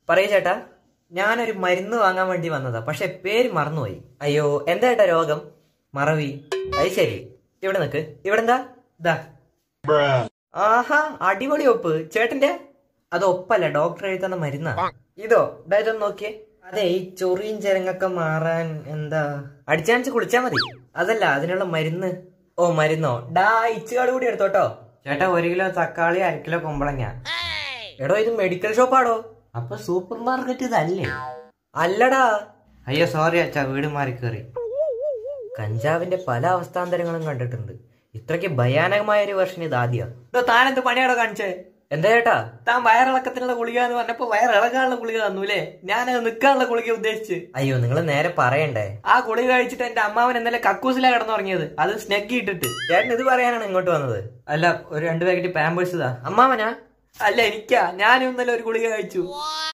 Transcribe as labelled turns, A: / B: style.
A: പറയൂ ചേട്ടാ ഞാനൊരു മരുന്ന് വാങ്ങാൻ വേണ്ടി വന്നതാ പക്ഷെ പേര് മറന്നുപോയി അയ്യോ എന്താ ചേട്ടാ രോഗം മറവി അത് ശരി ഇവിടെ നിക്ക് ഇവിടെ എന്താ ഇതാ ആഹാ അടിപൊളി ഒപ്പ് ചേട്ടന്റെ അത് ഒപ്പല്ല ഡോക്ടർ എഴുതുന്ന മരുന്നാ ഇതോ ദാ ഇതൊന്ന് നോക്കിയേ അതെ ഈ ചൊറിയും ചെരങ്ങൊക്കെ മാറാൻ എന്താ അടിച്ചാണിച്ച് കുളിച്ചാ മതി അതല്ല അതിനുള്ള മരുന്ന് ഓ മരുന്നോ ഡാ ഇച്ചുകാട് കൂടി എടുത്തോട്ടോ ചേട്ടാ ഒരു കിലോ തക്കാളി അര കിലോ കുമ്പളങ്ങ എടോ ഇത് മെഡിക്കൽ ഷോപ്പാടോ അപ്പൊ സൂപ്പർ മാർക്കറ്റ് ഇതല്ലേ അല്ലടാ അയ്യോ സോറി അച്ഛാ വീട് മാറി കയറി കഞ്ചാവിന്റെ പല അവസ്ഥാന്തരങ്ങളും കണ്ടിട്ടുണ്ട് ഇത്രയ്ക്ക് ഭയാനകമായ ഒരു വെർഷൻ ഇത് ആദ്യം താൻ എന്ത് പണിയാണോ കാണിച്ചേ എന്താ ചേട്ടാ താൻ വയറിളക്കത്തിനുള്ള ഗുളിക എന്ന് പറഞ്ഞപ്പോ വയറിളകാനുള്ള ഗുളിക തന്നൂലേ ഞാനത് നിൽക്കാനുള്ള ഗുളിക ഉദ്ദേശിച്ച് അയ്യോ നിങ്ങൾ നേരെ പറയണ്ടേ ആ ഗുളിക കഴിച്ചിട്ട് എന്റെ അമ്മാവൻ ഇന്നലെ കക്കൂസിലാ കിടന്നുറങ്ങിയത് അത് സ്നെഗ് ഇട്ടിട്ട് ചേട്ടൻ ഇത് പറയാനാണ് ഇങ്ങോട്ട് വന്നത് അല്ല ഒരു രണ്ട് പാക്കറ്റ് പാമ്പേഴ്സ് ഇതാ അമ്മാവനാ അല്ല എനിക്കാ ഞാൻ ഇന്നലെ ഒരു ഗുളിക കഴിച്ചു